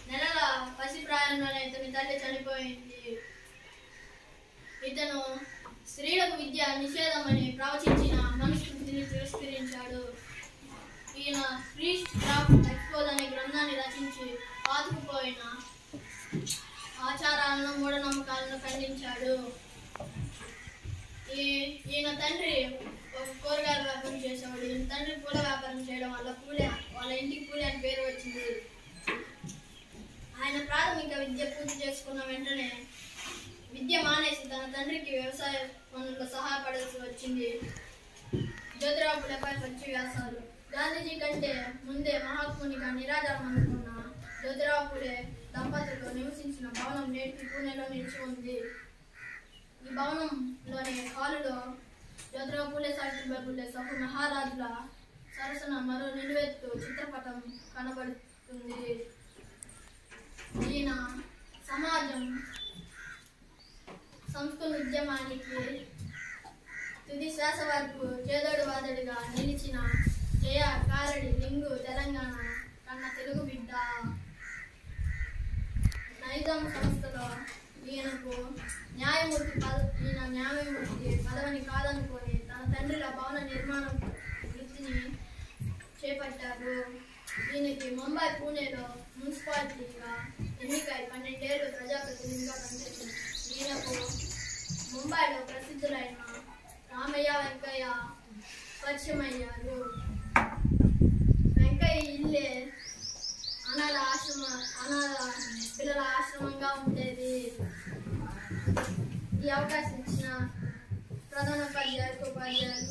నెలల పసి ప్రాయంలోనే ఇతని తల్లి చనిపోయింది ఇతను స్త్రీలకు విద్య నిషేధమని ప్రవచించిన మనుస్మృతిని తిరస్కరించాడు ఈయన ప్రీస్ట్ క్రాఫ్ట్ ఎక్స్పోజ్ అనే గ్రంథాన్ని రచించి పాతుకుపోయిన ఆచారాలను మూఢనమ్మకాలను ఖండించాడు ఈ ఈయన తండ్రి ఒక కూరగాయల వ్యాపారం చేసేవాడు ఈయన తండ్రి పూల వ్యాపారం చేయడం వల్ల పూలే వాళ్ళ ఇంటికి పూలే అని పేరు వచ్చింది ఆయన ప్రాథమిక విద్య పూర్తి చేసుకున్న వెంటనే విద్య మానేసి తన తండ్రికి వ్యవసాయ పనుల్లో సహాయపడాల్సి వచ్చింది జ్యోతిరావు పులపై వచ్చి వ్యాసాలు గాంధీజీ కంటే ముందే మహాత్మునిగా నిరాధారం అనుకున్న జ్యోతిరావు పులే దంపతులు నివసించిన భవనం నేటికి పూణేలో నిలిచి ఉంది ఈ భవనంలోని హాలులో జ్యోతిరావు పూలే సావిత్రిబాయి పూలే సహు మహారాజుల సరసన మరో నిలువెత్తు చిత్రపటం కనబడుతుంది ఈయన సమాజం సంస్కృత ఉద్యమానికి తుది శ్వాస వరకు చేదోడు వాదడిగా నిలిచిన జయ కారడి లింగు తెలంగాణ కన్న తెలుగు బిడ్డ నైజాం సంస్థలో ఈయనకు న్యాయమూర్తి పద ఈయన న్యాయమూర్తి పదవిని కాదనుకొని తన తండ్రిల భవన నిర్మాణ వృత్తిని చేపట్టారు ఈయనకి ముంబై పూణేలో మున్సిపాలిటీగా ఎన్నికై పన్నెండేళ్లు ప్రజాప్రతినిధిగా పనిచేసింది ఈయనకు ముంబైలో ప్రసిద్ధులైన రామయ్య వెంకయ్య పరిచయమయ్యారు వెంకయ్య ఇల్లే అనాథ ఆశ్రమ అనాథ పిల్లల ఆశ్రమంగా ఉండేది ఈ అవకాశం ఇచ్చిన ప్రధాన ఉపాధ్యాయులకు ఉపాధ్యాయులకు